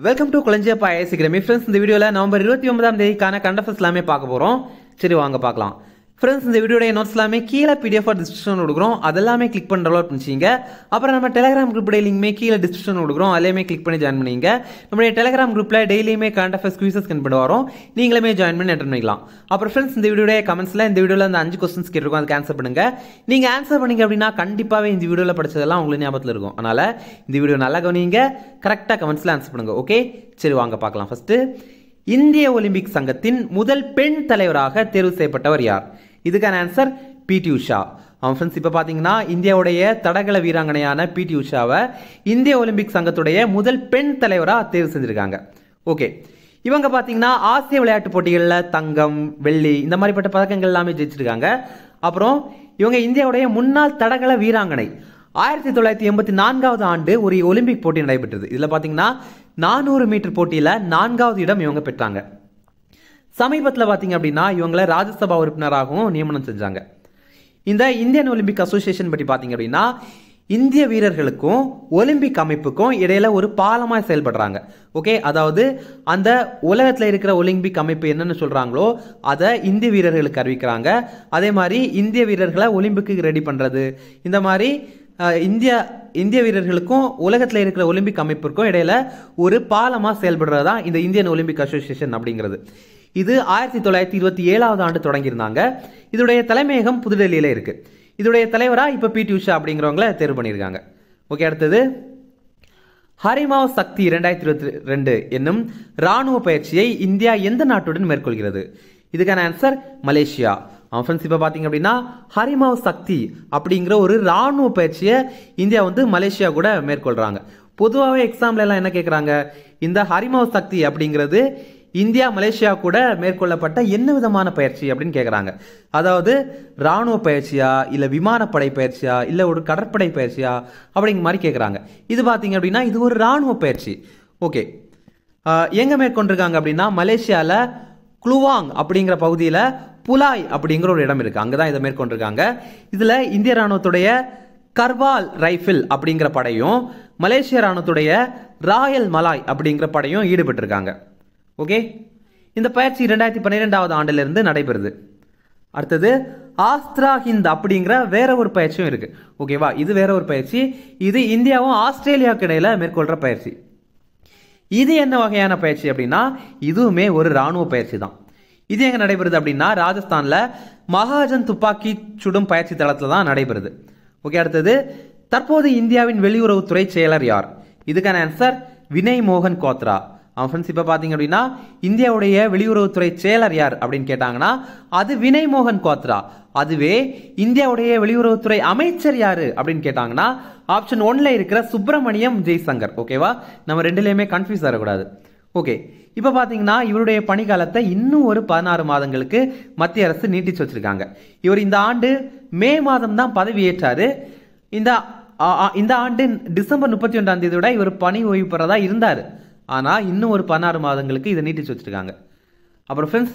welcome to Kulanjiyappa ஐஎஸ் கிரமி friends இந்த வீடியோவில் நவம்பர் இருபத்தி ஒன்பதாம் தேதிக்கான கண்டஃபர்ஸ் எல்லாமே பார்க்க போகிறோம் சரி வாங்க பார்க்கலாம் ஃப்ரெண்ட்ஸ் இந்த வீடியோடைய நோட்ஸ் எல்லாமே கீழே பிடிஎஃப் டிஸ்கிரிப்ஷன் கொடுக்குறோம் அதெல்லாமே கிளிக் பண்ணி டவுன்லோட் பண்ணிச்சிங்க அப்புறம் நம்ம டெலிகிராம் குரூப்புடைய லிங்க்மே கீழே டிஸ்கிரிப்ஷன் கொடுக்குறோம் அதிலேயுமே கிளிக் பண்ணி ஜாயின் பண்ணிங்க நம்மளுடைய டெலிகிராம் குரூப்பில் டெய்லியுமே கரண்ட் அஃபேர்ஸ் குவிசஸ் கன் பண்ணி வரோம் நீங்களுமே ஜாயின் பண்ணி அட்டன் பண்ணிக்கலாம் அப்புறம் ஃப்ரெண்ட்ஸ் இந்த வீடியோடைய கமெண்ட்ஸில் இந்த வீடியோவில் அந்த அஞ்சு கொஸ்டின்ஸ் கேட்டிருக்கோம் அதுக்கு ஆன்சர் பண்ணுங்க நீங்கள் ஆன்சர் பண்ணீங்க அப்படின்னா கண்டிப்பாகவே இந்த வீடியோவில் படிச்சதெல்லாம் உங்களுக்கு ஞாபகத்தில் இருக்கும் அதனால் இந்த வீடியோ நல்லா கவனிங்க கரெக்டாக கமெண்ட்ஸில் ஆன்சர் பண்ணுங்க ஓகே சரி வாங்க பார்க்கலாம் ஃபர்ஸ்ட் இந்திய ஒலிம்பிக் சங்கத்தின் முதல் பெண் தலைவராக தேர்வு செய்யப்பட்டவர் யார் இதுக்கான ஆன்சர் பிடி உஷா அவன் ஃப்ரெண்ட்ஸ் இப்போ பார்த்தீங்கன்னா இந்தியாவுடைய தடகள வீராங்கனையான பிடி உஷாவை இந்திய ஒலிம்பிக் சங்கத்துடைய முதல் பெண் தலைவராக தேர்வு செஞ்சிருக்காங்க ஓகே இவங்க பார்த்தீங்கன்னா ஆசிய விளையாட்டு போட்டிகளில் தங்கம் வெள்ளி இந்த மாதிரிப்பட்ட பதக்கங்கள் எல்லாமே ஜெயிச்சிருக்காங்க அப்புறம் இவங்க இந்தியாவுடைய முன்னாள் தடகள வீராங்கனை ஆயிரத்தி தொள்ளாயிரத்தி எண்பத்தி நான்காவது ஆண்டு ஒரு ஒலிம்பிக் போட்டி நடைபெற்றது இதில் பார்த்தீங்கன்னா நானூறு மீட்டர் போட்டியில் நான்காவது இடம் இவங்க பெற்றாங்க சமீபத்தில் பார்த்தீங்க அப்படின்னா இவங்களை ராஜ்யசபா உறுப்பினராகவும் நியமனம் செஞ்சாங்க இந்த இந்தியன் ஒலிம்பிக் அசோசியேஷன் பற்றி பார்த்தீங்க அப்படின்னா இந்திய வீரர்களுக்கும் ஒலிம்பிக் அமைப்புக்கும் இடையில ஒரு பாலமாக செயல்படுறாங்க ஓகே அதாவது அந்த உலகத்தில் இருக்கிற ஒலிம்பிக் அமைப்பு என்னென்னு சொல்கிறாங்களோ அதை இந்திய வீரர்களுக்கு அறிவிக்கிறாங்க அதே மாதிரி இந்திய வீரர்களை ஒலிம்பிக்கு ரெடி பண்ணுறது இந்த மாதிரி அஹ், இந்திய இந்திய வீரர்களுக்கும் உலகத்தில் இருக்கிற ஒலிம்பிக் அமைப்பிற்கும் இடையில ஒரு பாலமாக செயல்படுறது தான் இந்த இந்தியன் ஒலிம்பிக் அசோசியேஷன் அப்படிங்கிறது இது ஆயிரத்தி தொள்ளாயிரத்தி இருபத்தி ஏழாவது ஆண்டு தொடங்கியிருந்தாங்க இதோடைய தலைமையகம் புதுடெல்லியில இருக்கு இதோடைய தலைவரா இப்ப பிடி உஷா அப்படிங்கிறவங்கள தேர்வு பண்ணியிருக்காங்க ஓகே அடுத்தது ஹரிமாவ் சக்தி இரண்டாயிரத்தி இருபத்தி ரெண்டு என்னும் ராணுவ பயிற்சியை இந்தியா எந்த நாட்டுடன் மேற்கொள்கிறது இதுக்கான ஆன்சர் மலேசியா அவன் ஃப்ரெண்ட்ஸ் இப்போ பார்த்தீங்க அப்படின்னா ஹரிமாவ் சக்தி அப்படிங்கிற ஒரு ராணுவ பயிற்சியை இந்தியா வந்து மலேசியா கூட மேற்கொள்றாங்க பொதுவாகவே எக்ஸாம்ல எல்லாம் என்ன கேட்குறாங்க இந்த ஹரிமாவ் சக்தி அப்படிங்கிறது இந்தியா மலேசியா கூட மேற்கொள்ளப்பட்ட என்ன விதமான பயிற்சி அப்படின்னு கேட்குறாங்க அதாவது ராணுவ பயிற்சியா இல்லை விமானப்படை பயிற்சியா இல்லை ஒரு கடற்படை பயிற்சியா அப்படிங்கிற மாதிரி கேட்குறாங்க இது பார்த்தீங்க அப்படின்னா இது ஒரு ராணுவ பயிற்சி ஓகே எங்கே மேற்கொண்டிருக்காங்க அப்படின்னா மலேசியாவில் குளுவாங் அப்படிங்கிற பகுதியில் புலாய் அப்படிங்கிற ஒரு இடம் இருக்கு அங்கே தான் இதை மேற்கொண்டிருக்காங்க இதில் இந்திய ராணுவத்துடைய கர்வால் ரைஃபிள் அப்படிங்கிற படையும் மலேசிய ராணுவத்துடைய ராயல் மலாய் அப்படிங்கிற படையும் ஈடுபட்டிருக்காங்க ஓகே இந்த பயிற்சி ரெண்டாயிரத்தி பன்னிரெண்டாவது ஆண்டிலிருந்து நடைபெறுது அடுத்தது ஆஸ்திரா ஹிந்த் அப்படிங்கிற வேற ஒரு பயிற்சியும் இருக்கு ஓகேவா இது வேற ஒரு பயிற்சி இது இந்தியாவும் ஆஸ்திரேலியாவுக்கு இடையில மேற்கொள்ற பயிற்சி இது என்ன வகையான பயிற்சி அப்படின்னா இதுவுமே ஒரு ராணுவ பயிற்சி தான் இது எங்க நடைபெறுது அப்படின்னா ராஜஸ்தான்ல மகாஜன் துப்பாக்கி சுடும் பயிற்சி தளத்துல தான் நடைபெறுது ஓகே அடுத்தது தற்போது இந்தியாவின் வெளியுறவுத்துறை செயலர் யார் இதுக்கான ஆன்சர் வினய் மோகன் கோத்ரா அவன் ஃப்ரெண்ட்ஸ் இப்போ பார்த்தீங்க அப்படின்னா இந்தியாவுடைய வெளியுறவுத்துறை செயலர் யார் அப்படின்னு கேட்டாங்கன்னா அது வினய் மோகன் கோத்ரா அதுவே இந்தியாவுடைய வெளியுறவுத்துறை அமைச்சர் யாரு அப்படின்னு கேட்டாங்கன்னா ஆப்ஷன் ஒன்ல இருக்கிற சுப்பிரமணியம் ஜெய்சங்கர் ஓகேவா நம்ம ரெண்டுலேயுமே கன்ஃபியூஸ் ஆகக்கூடாது ஓகே இப்போ பார்த்தீங்கன்னா இவருடைய பணிக்காலத்தை இன்னும் ஒரு பதினாறு மாதங்களுக்கு மத்திய அரசு நீட்டிச்சு வச்சிருக்காங்க இவர் இந்த ஆண்டு மே மாதம் தான் பதவி ஏற்றாரு இந்த ஆ- ஆ- இந்த ஆண்டு டிசம்பர் முப்பத்தி ஒன்றாம் தேதியோட இவர் பணி ஓய்வு பெறதா இருந்தார் ஆனால் இன்னும் ஒரு பதினாறு மாதங்களுக்கு இதை நீட்டிச்சு வச்சிருக்காங்க அப்புறம் ஃப்ரெண்ட்ஸ்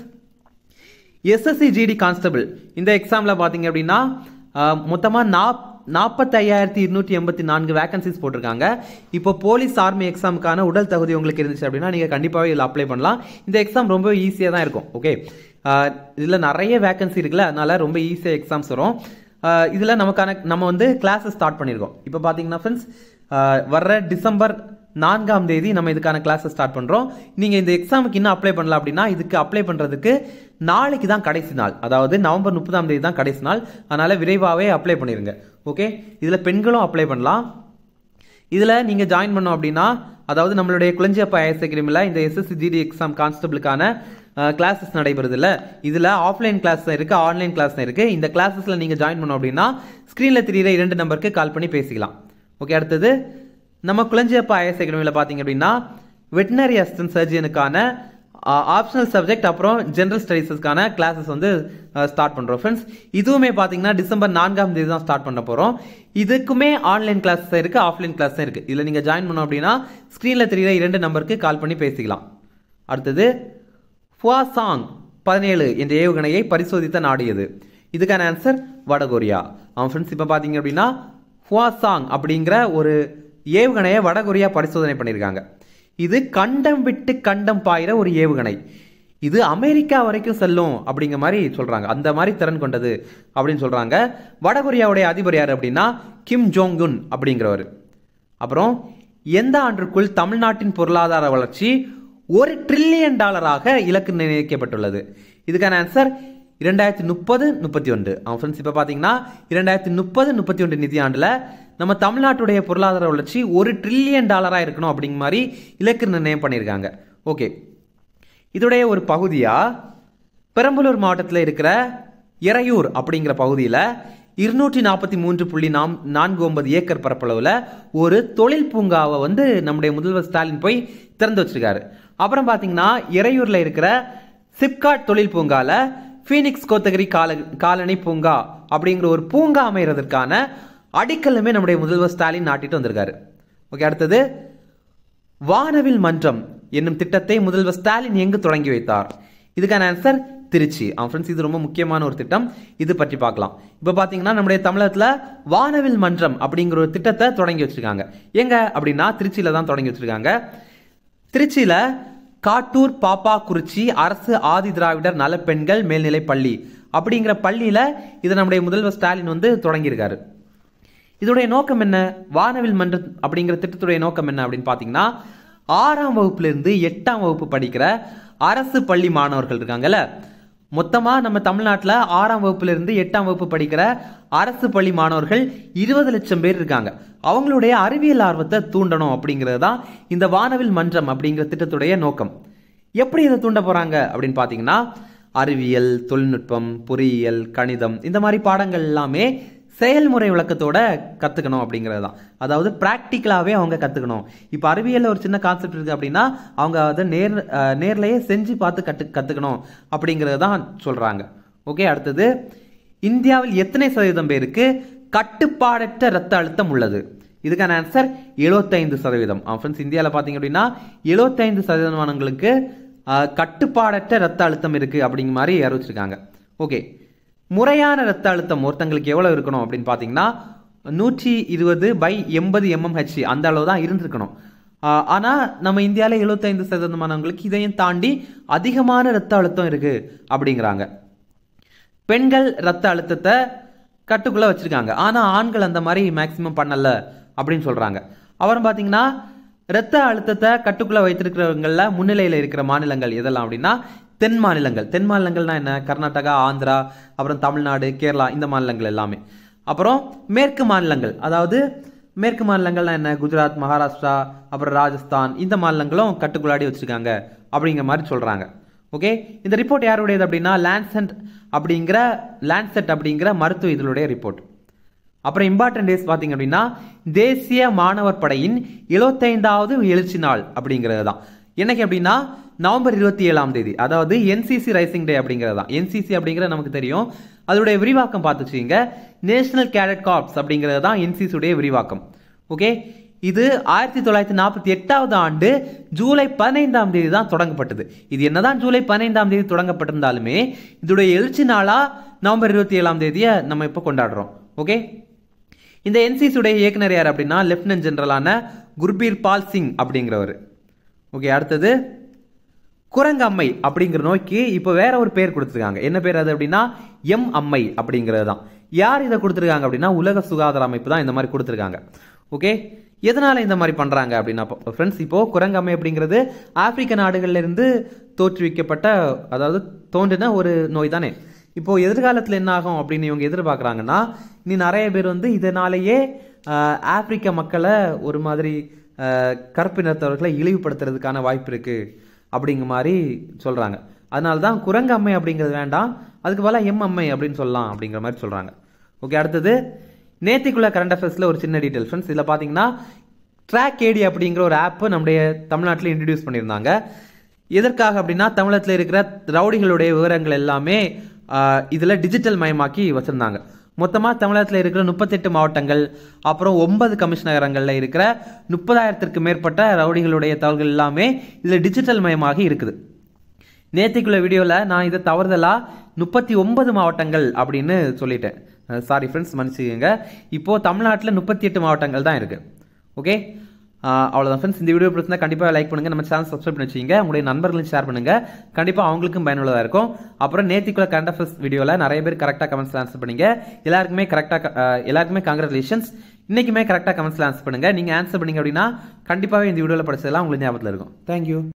எஸ்எஸ்சி ஜிடி கான்ஸ்டபிள் இந்த எக்ஸாமில் பார்த்தீங்க அப்படின்னா மொத்தமாக நாப் நாற்பத்தி ஐயாயிரத்தி இருநூற்றி எண்பத்தி நான்கு வேகன்சிஸ் போட்டிருக்காங்க இப்போ போலீஸ் ஆர்மி எக்ஸாமுக்கான உடல் தகுதி உங்களுக்கு இருந்துச்சு அப்படின்னா நீங்கள் கண்டிப்பாகவே இதில் அப்ளை பண்ணலாம் இந்த எக்ஸாம் ரொம்ப ஈஸியாக தான் இருக்கும் ஓகே இதில் நிறைய வேகன்சி இருக்குல்ல அதனால ரொம்ப ஈஸியாக எக்ஸாம்ஸ் வரும் இதில் நமக்கான நம்ம வந்து கிளாஸஸ் ஸ்டார்ட் பண்ணியிருக்கோம் இப்போ பார்த்தீங்கன்னா ஃப்ரெண்ட்ஸ் வர்ற டிசம்பர் நான்காம் தேதி நம்ம இதுக்கான கிளாஸஸ் ஸ்டார்ட் பண்ணுறோம் நீங்கள் இந்த எக்ஸாமுக்கு இன்னும் அப்ளை பண்ணல அப்படின்னா இதுக்கு அப்ளை பண்ணுறதுக்கு நாளைக்கு தான் கடைசி நாள் அதாவது நவம்பர் முப்பதாம் தேதி தான் கடைசி நாள் அதனால் விரைவாகவே அப்ளை பண்ணிடுங்க ஓகே இதில் பெண்களும் அப்ளை பண்ணலாம் இதில் நீங்கள் ஜாயின் பண்ணோம் அப்படின்னா அதாவது நம்மளுடைய குளஞ்சியப்பா ஐஎஸ் அகாடமியில் இந்த எஸ்எஸ்சி ஜிடி எக்ஸாம் கான்ஸ்டபிளுக்கான கிளாஸஸ் நடைபெறுது இல்லை இதில் ஆஃப்லைன் கிளாஸ் இருக்குது ஆன்லைன் கிளாஸ் இருக்குது இந்த கிளாஸஸில் நீங்கள் ஜாயின் பண்ணோம் அப்படின்னா ஸ்க்ரீனில் தெரியிற இரண்டு நம்பருக்கு கால் பண்ணி பேசிக்கலாம் ஓகே அடுத்தது நம்ம குளஞ்சியப்பா ஐஎஸ் அகாடமியில் பார்த்தீங்க அப்படின்னா வெட்டினரி அசிஸ்டன்ட் சர்ஜனுக்கான ஆப்ஷனல் சப்ஜெக்ட் அப்புறம் ஜென்ரல் ஸ்டடீஸஸ்க்கான கிளாஸஸ் வந்து ஸ்டார்ட் பண்ணுறோம் ஃப்ரெண்ட்ஸ் இதுவுமே பார்த்தீங்கன்னா டிசம்பர் நான்காம் தேதி தான் ஸ்டார்ட் பண்ண போகிறோம் இதுக்குமே ஆன்லைன் கிளாஸ் இருக்குது ஆஃப்லைன் கிளாஸ் இருக்குது இதில் நீங்கள் ஜாயின் பண்ணோம் அப்படின்னா ஸ்க்ரீனில் தெரியுற இரண்டு நம்பருக்கு கால் பண்ணி பேசிக்கலாம் அடுத்தது ஃபுவாசாங் பதினேழு என்ற ஏவுகணையை பரிசோதித்த நாடு எது இதுக்கான ஆன்சர் வடகொரியா அவன் ஃப்ரெண்ட்ஸ் இப்போ பார்த்தீங்க அப்படின்னா ஹுவாசாங் அப்படிங்கிற ஒரு ஏவுகணையை வடகொரியா பரிசோதனை பண்ணியிருக்காங்க இது கண்டம் விட்டு கண்டம் பாயிற ஒரு ஏவுகணை இது அமெரிக்கா வரைக்கும் செல்லும் அப்படிங்கிற மாதிரி சொல்றாங்க அந்த மாதிரி திறன் கொண்டது அப்படின்னு சொல்றாங்க வடகொரியாவுடைய அதிபர் யார் அப்படின்னா கிம் ஜோங் உன் அப்படிங்கிறவர் அப்புறம் எந்த ஆண்டுக்குள் தமிழ்நாட்டின் பொருளாதார வளர்ச்சி ஒரு ட்ரில்லியன் டாலராக இலக்கு நிர்ணயிக்கப்பட்டுள்ளது இதுக்கான ஆன்சர் இரண்டாயிரத்தி முப்பது முப்பத்தி ஒன்று அவன் ஃப்ரெண்ட்ஸ் இப்போ பார்த்தீங்கன்னா இரண்டாயிரத்தி முப்பது முப்பத்தி ஒன்று நிதியாண்டில் நம்ம தமிழ்நாட்டுடைய பொருளாதார வளர்ச்சி ஒரு ட்ரில்லியன் டாலராக இருக்கணும் அப்படிங்கிற மாதிரி இலக்கு நிர்ணயம் பண்ணியிருக்காங்க ஓகே இதோடைய ஒரு பகுதியாக பெரம்பலூர் மாவட்டத்தில் இருக்கிற எறையூர் அப்படிங்கிற பகுதியில் இருநூற்றி நாற்பத்தி மூன்று புள்ளி நாம் நான்கு ஒன்பது ஏக்கர் பரப்பளவில் ஒரு தொழில் பூங்காவை வந்து நம்முடைய முதல்வர் ஸ்டாலின் போய் திறந்து வச்சிருக்காரு அப்புறம் பார்த்தீங்கன்னா எறையூரில் இருக்கிற சிப்காட் தொழில் பூங்கால ஃபீனிக்ஸ் கோத்தகிரி கால காலனி பூங்கா அப்படிங்கிற ஒரு பூங்கா அமைகிறதுக்கான அடிக்கல்லுமே நம்முடைய முதல்வர் ஸ்டாலின் நாட்டிட்டு வந்திருக்காரு ஓகே அடுத்தது வானவில் மன்றம் என்னும் திட்டத்தை முதல்வர் ஸ்டாலின் எங்கு தொடங்கி வைத்தார் இதுக்கான ஆன்சர் திருச்சி அவன் ஃப்ரெண்ட்ஸ் இது ரொம்ப முக்கியமான ஒரு திட்டம் இது பற்றி பார்க்கலாம் இப்போ பார்த்தீங்கன்னா நம்முடைய தமிழகத்தில் வானவில் மன்றம் அப்படிங்கிற ஒரு திட்டத்தை தொடங்கி வச்சிருக்காங்க எங்க அப்படின்னா திருச்சியில தான் தொடங்கி வச்சிருக்காங்க திருச்சியில காட்டூர் பாப்பாக்குறிச்சி அரசு ஆதி திராவிடர் நலப்பெண்கள் மேல்நிலை பள்ளி அப்படிங்கிற பள்ளியில இதை நம்முடைய முதல்வர் ஸ்டாலின் வந்து தொடங்கியிருக்காரு இதோடைய நோக்கம் என்ன வானவில் மன்ற அப்படிங்கிற திட்டத்துடைய நோக்கம் என்ன அப்படின்னு பார்த்தீங்கன்னா ஆறாம் வகுப்புல இருந்து எட்டாம் வகுப்பு படிக்கிற அரசு பள்ளி மாணவர்கள் இருக்காங்கல்ல மொத்தமா நம்ம தமிழ்நாட்டில் ஆறாம் வகுப்புல இருந்து எட்டாம் வகுப்பு படிக்கிற அரசு பள்ளி மாணவர்கள் இருபது லட்சம் பேர் இருக்காங்க அவங்களுடைய அறிவியல் ஆர்வத்தை தூண்டணும் அப்படிங்கிறது தான் இந்த வானவில் மன்றம் அப்படிங்கிற திட்டத்துடைய நோக்கம் எப்படி இதை தூண்ட போறாங்க அப்படின்னு பார்த்தீங்கன்னா அறிவியல் தொழில்நுட்பம் பொறியியல் கணிதம் இந்த மாதிரி பாடங்கள் எல்லாமே செயல்முறை விளக்கத்தோட கற்றுக்கணும் அப்படிங்கிறது தான் அதாவது ப்ராக்டிக்கலாகவே அவங்க கற்றுக்கணும் இப்போ அறிவியலில் ஒரு சின்ன கான்செப்ட் இருக்குது அப்படின்னா அவங்க அதை நேர் அஹ், நேர்லயே செஞ்சு பார்த்து கற்று கற்றுக்கணும் அப்படிங்கிறது தான் சொல்கிறாங்க ஓகே அடுத்தது இந்தியாவில் எத்தனை சதவீதம் பேருக்கு கட்டுப்பாடற்ற ரத்த அழுத்தம் உள்ளது இதுக்கான ஆன்சர் 75% சதவீதம் ஃப்ரெண்ட்ஸ் இந்தியாவில் பார்த்தீங்க அப்படின்னா 75% சதவீதமானவங்களுக்கு அஹ், கட்டுப்பாடற்ற ரத்த அழுத்தம் இருக்கு அப்படிங்கிற மாதிரி அறிவிச்சிருக்காங்க ஓகே முறையான ரத்த அழுத்தம் ஒருத்தங்களுக்கு எவ்வளவு இருக்கணும் அப்படின்னு பார்த்தீங்கன்னா நூற்றி இருபது பை எண்பது எம்எம்ஹெச் அந்த அளவு தான் இருந்திருக்கணும் ஆஹ் ஆனா நம்ம இந்தியாவில் 75% சதவீதமானவங்களுக்கு இதையும் தாண்டி அதிகமான ரத்த அழுத்தம் இருக்கு அப்படிங்கிறாங்க பெண்கள் ரத்த அழுத்தத்தை கட்டுக்குள்ள வச்சிருக்காங்க ஆனா ஆண்கள் அந்த மாதிரி மேக்சிமம் பண்ணல அப்படின்னு சொல்றாங்க அப்புறம் பாத்தீங்கன்னா ரத்த அழுத்தத்தை கட்டுக்குள்ள வைத்திருக்கிறவங்கள முன்னிலையில இருக்கிற மாநிலங்கள் எதெல்லாம் அப்படின்னா தென் மாநிலங்கள் தென் மாநிலங்கள்னா என்ன கர்நாடகா ஆந்திரா அப்புறம் தமிழ்நாடு கேரளா இந்த மாநிலங்கள் எல்லாமே அப்புறம் மேற்கு மாநிலங்கள் அதாவது மேற்கு மாநிலங்கள்னா என்ன குஜராத் மகாராஷ்டிரா அப்புறம் ராஜஸ்தான் இந்த மாநிலங்களும் கட்டுக்குள்ளாடி வச்சிருக்காங்க அப்படிங்கிற மாதிரி சொல்றாங்க ஓகே இந்த ரிப்போர்ட் யாருடையது அப்படின்னா லான்சென்ட் அப்படிங்கிற லான்செட் அப்படிங்கிற மருத்துவ இதழுடைய ரிப்போர்ட் அப்புறம் இம்பார்ட்டன்ட் டேஸ் பார்த்தீங்க அப்படின்னா தேசிய மாணவர் படையின் 75வது எழுச்சி நாள் அப்படிங்கிறது தான் என்னைக்கு அப்படின்னா நவம்பர் இருபத்தி ஏழாம் தேதி அதாவது என்சிசி ரைசிங் டே அப்படிங்கிறது தான் என்சிசி அப்படிங்கிறது நமக்கு தெரியும் அதோடைய விரிவாக்கம் பார்த்து வச்சுக்கோங்க நேஷனல் கேடட் கார்ப்ஸ் அப்படிங்கிறது தான் NCC உடைய விரிவாக்கம் ஓகே இது ஆயிரத்தி தொள்ளாயிரத்தி நாற்பத்தி எட்டாவது ஆண்டு ஜூலை பதினைந்தாம் தேதி தான் தொடங்கப்பட்டது இது என்னதான் ஜூலை பதினைந்தாம் தேதி தொடங்கப்பட்டிருந்தாலுமே இதோடைய எழுச்சி நாளா நவம்பர் இருபத்தி ஏழாம் தேதியை நம்ம இப்போ கொண்டாடுறோம் ஓகே இந்த NCC உடைய இயக்குனர் யார் அப்படின்னா லெப்டினன்ட் ஜெனரலான குர்பீர் பால் சிங் அப்படிங்கிறவர் ஓகே அடுத்தது குரங்கம்மை அப்படிங்கிற நோய்க்கு இப்போ வேற ஒரு பேர் கொடுத்துருக்காங்க என்ன பேர் அது அப்படின்னா எம் அம்மை அப்படிங்கிறது தான் யார் இதை கொடுத்துருக்காங்க அப்படின்னா உலக சுகாதார அமைப்பு தான் இந்த மாதிரி கொடுத்துருக்காங்க ஓகே எதனால இந்த மாதிரி பண்றாங்க அப்படின்னா ஃப்ரெண்ட்ஸ் இப்போ குரங்கம்மை அப்படிங்கிறது ஆப்பிரிக்க நாடுகள்ல இருந்து தோற்றுவிக்கப்பட்ட அதாவது தோன்றின ஒரு நோய் தானே இப்போ எதிர்காலத்தில் என்ன ஆகும் அப்படின்னு இவங்க எதிர்பார்க்குறாங்கன்னா இனி நிறைய பேர் வந்து இதனாலேயே ஆஹ், ஆப்பிரிக்க மக்களை ஒரு மாதிரி ஆஹ், கருப்பினத்தவர்களை இழிவுபடுத்துறதுக்கான வாய்ப்பு இருக்கு அப்படிங்கிற மாதிரி சொல்றாங்க அதனால தான் குரங்கு அம்மை அப்படிங்கிறது வேண்டாம் அதுக்கு பதிலாக எம் அம்மை அப்படின்னு சொல்லலாம் அப்படிங்கிற மாதிரி சொல்றாங்க ஓகே அடுத்தது நேத்திக்குள்ள கரண்ட் அஃபேர்ஸில் ஒரு சின்ன டீட்டெயில் ஃப்ரெண்ட்ஸ் இதில் பார்த்தீங்கன்னா ட்ராக் ஏடி அப்படிங்கிற ஒரு ஆப் நம்முடைய தமிழ்நாட்டில் இன்ட்ரடியூஸ் பண்ணியிருந்தாங்க எதற்காக அப்படின்னா தமிழகத்தில் இருக்கிற ரவுடிகளுடைய விவரங்கள் எல்லாமே ஆஹ், இதுல டிஜிட்டல் மயமாக்கி வச்சிருந்தாங்க மொத்தமா தமிழகத்தில் இருக்கிற முப்பத்தெட்டு மாவட்டங்கள் அப்புறம் ஒன்பது கமிஷனகரங்கள்ல இருக்கிற முப்பதாயிரத்திற்கு மேற்பட்ட ரவுடிகளுடைய தகவல்கள் எல்லாமே இதுல டிஜிட்டல் மயமாகி இருக்குது நேத்திக்குள்ள வீடியோவில் நான் இதை தவறுதலா முப்பத்தி ஒன்பது மாவட்டங்கள் அப்படின்னு சொல்லிட்டேன் சாரி ஃப்ரெண்ட்ஸ் மன்னிச்சுக்கோங்க இப்போ தமிழ்நாட்டில் முப்பத்தி எட்டு மாவட்டங்கள் தான் இருக்கு ஓகே ஆஹ் அவ்வளோதான் ஃப்ரெண்ட்ஸ் இந்த வீடியோ பிடிச்சிருந்தா கண்டிப்பாக லைக் பண்ணுங்க நம்ம சேனல் சப்ஸ்கிரைப் பண்ணி வச்சுங்க உங்களுடைய நண்பர்களும் ஷேர் பண்ணுங்க கண்டிப்பாக அவங்களுக்கும் பயனுள்ளதாக இருக்கும் அப்புறம் நேத்திக்குள்ள கரண்ட் அஃபேர்ஸ் வீடியோவில் நிறைய பேர் கரெக்டாக கமெண்ட்ஸ் ஆன்சர் பண்ணீங்க எல்லாருக்குமே கரெக்டாக எல்லாருக்குமே கங்க்ராச்சுலேஷன்ஸ் இன்னைக்குமே கரெக்டாக கமெண்ட்ஸில் ஆன்சர் பண்ணுங்க நீங்கள் ஆன்சர் பண்ணீங்க அப்படின்னா கண்டிப்பாகவே இந்த வீடியோவில் படிச்சதெல்லாம் உங்களுக்கு ஞாபகத்தில் இருக்கும் தேங்க்யூ